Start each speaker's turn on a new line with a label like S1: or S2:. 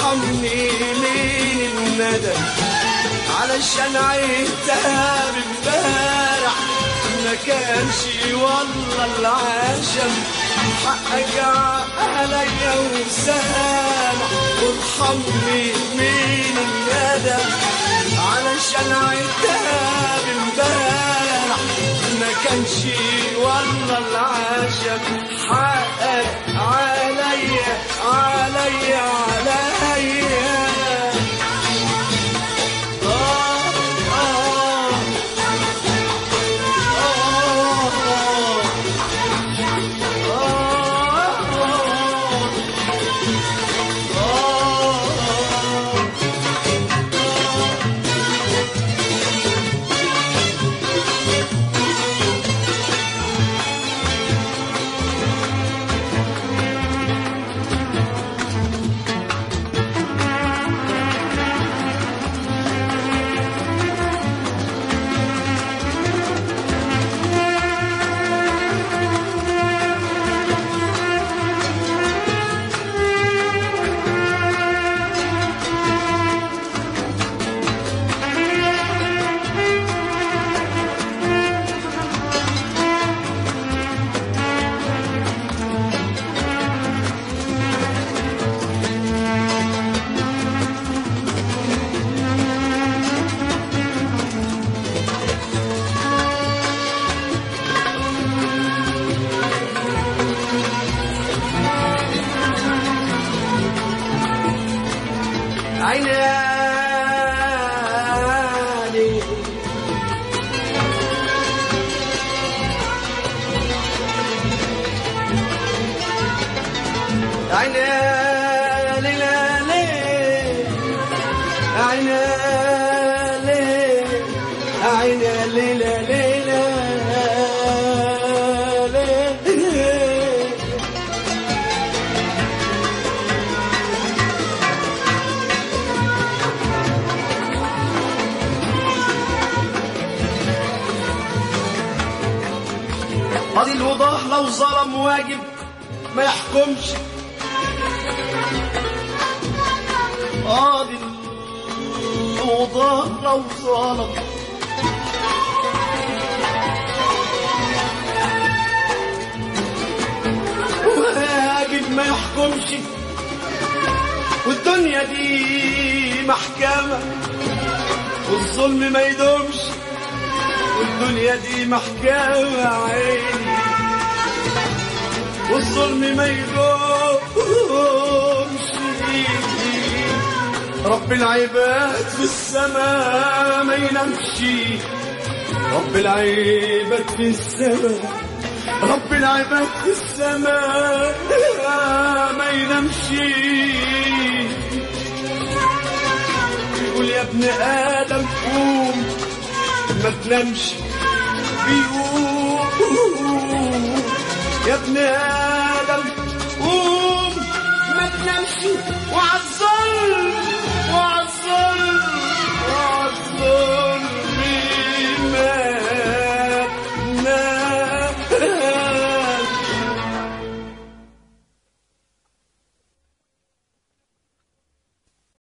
S1: وارحمني من الندى علشان عيتها بامبارح ما كانش والله العشم حقك عليا وسامح وارحمني من الندى علشان عيتها بامبارح ما كانش والله العشم حقك عليا عليا عليا آه آه عيني عيني ليلى ليل عيني ليل عيني ليلى ليلى ليل قاضي الوضاح لو ظلم واجب ما يحكمش قاضي الوضاح لو ظلم واجب ما يحكمش والدنيا دي محكمة والظلم ما يدومش والدنيا دي محكمة عيني والظلم ما يدومش رب العباد في السماء ما ينامش رب العباد في السماء رب العباد في السماء ما ينامش يقول يا ابن آدم قوم ما تنامش بيقوم يا ابن آدم قوم ما تنامش وعالظلم